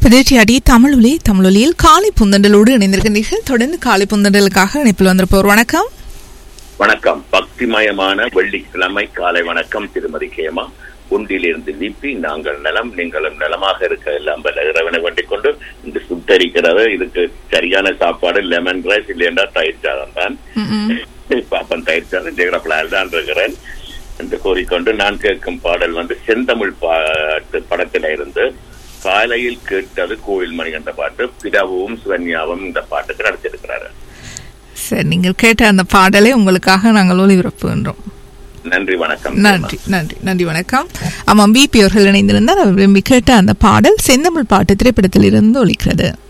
பிதிர்ச்சியாடி தமிழொலி தமிழொலியில் காலை புந்தண்டலோடு இணைந்திருக்கின்றீர்கள் தொடர்ந்து காலை புந்தண்டலுக்காக இணைப்பில் வந்திருப்போர் வணக்கம் வணக்கம் பக்திமயமான வெள்ளிக்கிழமை காலை வணக்கம் திருமதி கேமா ஒன்றிலிருந்து விப்பி நாங்கள் நலம் நீங்களும் நலமாக இருக்க எல்லாம் வல்ல இறைவனை வேண்டிக் கொண்டு இந்த சுட்டரிக்கிறது இதுக்கு சரியான சாப்பாடு லெமன் ரைஸ் இல்லையென்றா தயிர் சாதம் தான் பாப்பன் தயிர் சாதம் ஜெகரப்பலால் தான் இருக்கிறேன் என்று கூறிக்கொண்டு நான் கேட்கும் பாடல் வந்து செந்தமிழ் பாட்டு படத்தில இருந்து காலையில் கேட்டது கோவில் மணி என்ற பாட்டு பிதாவும் சுவன்யாவும் இந்த பாட்டுக்கு நடிச்சிருக்கிறாரு சரி நீங்கள் கேட்ட அந்த பாடலை உங்களுக்காக நாங்கள் ஒளிபரப்புகின்றோம் நன்றி வணக்கம் நன்றி நன்றி நன்றி வணக்கம் ஆமாம் பிபி அவர்கள் இணைந்திருந்தார் அவர் விரும்பி கேட்ட அந்த பாடல் செந்தமிழ் பாட்டு திரைப்படத்தில் இருந்து ஒலிக்கிறது